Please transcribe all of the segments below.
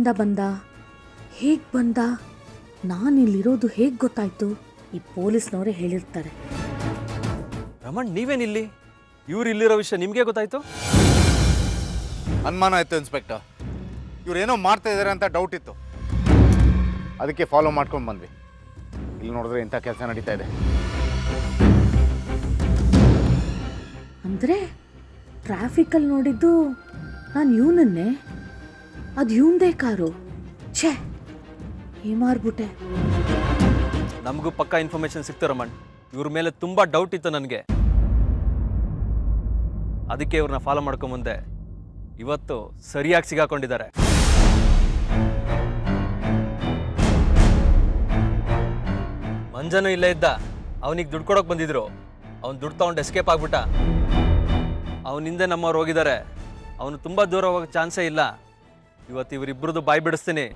ಎಲ್ಲಿಂದ ಬಂದ ಹೇಗೆ ಬಂದ ನಾನಿಲ್ಲಿರೋದು ಹೇಗೆ ಗೊತ್ತಾಯ್ತು ಈ ಪೊಲೀಸ್ನವರೇ ಹೇಳಿರ್ತಾರೆ ರಮಣ್ ನೀವೇನಿಲ್ಲಿ ಇವ್ರು ಇಲ್ಲಿರೋ ವಿಷಯ ನಿಮಗೆ ಗೊತ್ತಾಯ್ತು ಅನುಮಾನ ಆಯ್ತು ಇನ್ಸ್ಪೆಕ್ಟರ್ ಇವ್ರೇನೋ ಮಾಡ್ತಾ ಇದ್ದಾರೆ ಅಂತ ಡೌಟ್ ಇತ್ತು ಅದಕ್ಕೆ ಫಾಲೋ ಮಾಡ್ಕೊಂಡು ಬಂದ್ವಿ ಇಲ್ಲಿ ನೋಡಿದ್ರೆ ಇಂಥ ಕೆಲಸ ನಡೀತಾ ಇದೆ ಅಂದರೆ ಟ್ರಾಫಿಕಲ್ಲಿ ನೋಡಿದ್ದು ನಾನು ಇವನನ್ನೇ ಅದು ಇವಂದೇ ಕಾರು ಛೇ ಏಮಾರ್ಬಿಟ್ಟೆ ನಮಗೂ ಪಕ್ಕಾ ಇನ್ಫಾರ್ಮೇಶನ್ ಸಿಕ್ತು ರಮಣ್ ಇವ್ರ ಮೇಲೆ ತುಂಬಾ ಡೌಟ್ ಇತ್ತು ನನಗೆ ಅದಕ್ಕೆ ಇವ್ರನ್ನ ಫಾಲೋ ಮಾಡ್ಕೊಂಬಂದೆ ಇವತ್ತು ಸರಿಯಾಗಿ ಸಿಗಾಕೊಂಡಿದ್ದಾರೆ ಮಂಜನು ಇಲ್ಲೇ ಇದ್ದ ಅವನಿಗೆ ದುಡ್ಡು ಕೊಡೋಕೆ ಬಂದಿದ್ರು ಅವ್ನು ದುಡ್ಡು ತಗೊಂಡು ಎಸ್ಕೇಪ್ ಆಗ್ಬಿಟ್ಟ ಅವನಿಂದೆ ನಮ್ಮವ್ರು ಹೋಗಿದ್ದಾರೆ ಅವನು ತುಂಬ ದೂರ ಹೋಗೋಕೆ ಚಾನ್ಸೇ ಇಲ್ಲ ಇವತ್ತು ಇವರಿಬ್ಬರದು ಬಾಯಿ ಬಿಡಿಸ್ತೀನಿ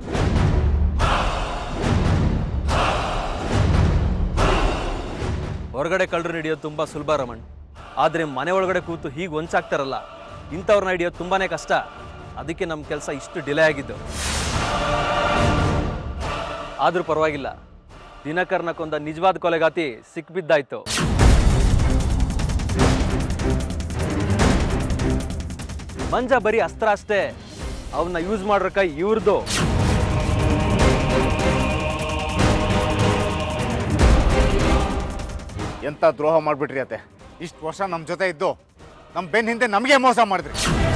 ಹೊರಗಡೆ ಕಳ್ಳರು ಹಿಡಿಯೋದು ತುಂಬ ಸುಲಭ ರಮಣ್ ಆದರೆ ಮನೆ ಒಳಗಡೆ ಕೂತು ಹೀಗೆ ಹೊಂಚಾಗ್ತಾರಲ್ಲ ಇಂಥವ್ರನ್ನ ಹಿಡಿಯೋದು ತುಂಬಾನೇ ಕಷ್ಟ ಅದಕ್ಕೆ ನಮ್ಮ ಕೆಲಸ ಇಷ್ಟು ಡಿಲೇ ಆಗಿದ್ದು ಆದರೂ ಪರವಾಗಿಲ್ಲ ದಿನಕರ್ನ ಕೊಂದ ನಿಜವಾದ ಕೊಲೆಗಾತಿ ಸಿಕ್ಬಿದ್ದಾಯ್ತು ಮಂಜ ಬರೀ ಅಸ್ತ್ರ ಅಷ್ಟೇ ಅವನ್ನ ಯೂಸ್ ಮಾಡ್ರ ಕೈ ಇವ್ರದ್ದು ಎಂಥ ದ್ರೋಹ ಮಾಡಿಬಿಟ್ರಿ ಅತ್ತೆ ಇಷ್ಟು ವರ್ಷ ನಮ್ಮ ಜೊತೆ ಇದ್ದು ನಮ್ಮ ಬೆನ್ನ ಹಿಂದೆ ನಮಗೆ ಮೋಸ ಮಾಡಿದ್ರಿ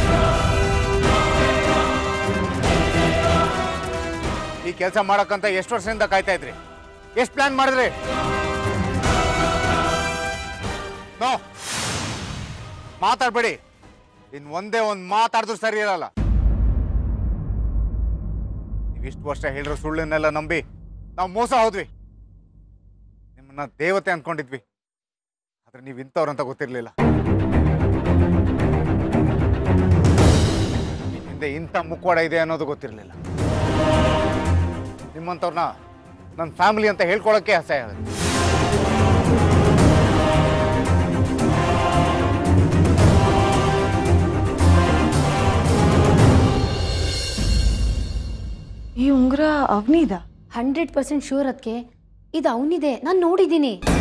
ಈ ಕೆಲಸ ಮಾಡೋಕ್ಕಂತ ಎಷ್ಟು ವರ್ಷದಿಂದ ಕಾಯ್ತಾ ಇದ್ರಿ ಎಷ್ಟು ಪ್ಲಾನ್ ಮಾಡಿದ್ರಿ ನೋ ಮಾತಾಡ್ಬೇಡಿ ಇನ್ ಒಂದೇ ಒಂದು ಮಾತಾಡಿದ್ರು ಸರಿ ಇರಲ್ಲ ನೀವಿಷ್ಟು ವರ್ಷ ಹೇಳಿರೋ ಸುಳ್ಳನ್ನೆಲ್ಲ ನಂಬಿ ನಾವು ಮೋಸ ಹೋದ್ವಿ ನಿಮ್ಮನ್ನ ದೇವತೆ ಅನ್ಕೊಂಡಿದ್ವಿ ಆದ್ರೆ ನೀವು ಇಂಥವ್ರಂತ ಗೊತ್ತಿರಲಿಲ್ಲ ಹಿಂದೆ ಇಂಥ ಮುಖವಾಡ ಇದೆ ಅನ್ನೋದು ಗೊತ್ತಿರಲಿಲ್ಲ ನಿಮ್ಮಂಥವ್ರನ್ನ ನನ್ನ ಫ್ಯಾಮಿಲಿ ಅಂತ ಹೇಳ್ಕೊಳಕ್ಕೆ ಅಸಹ್ಯ ಆಗುತ್ತೆ ಈ ಉಂಗುರ ಅವನಿದ ಹಂಡ್ರೆಡ್ ಪರ್ಸೆಂಟ್ ಶೂರ್ ಅದಕ್ಕೆ ಇದು ಅವನಿದೆ ನಾನು ನೋಡಿದ್ದೀನಿ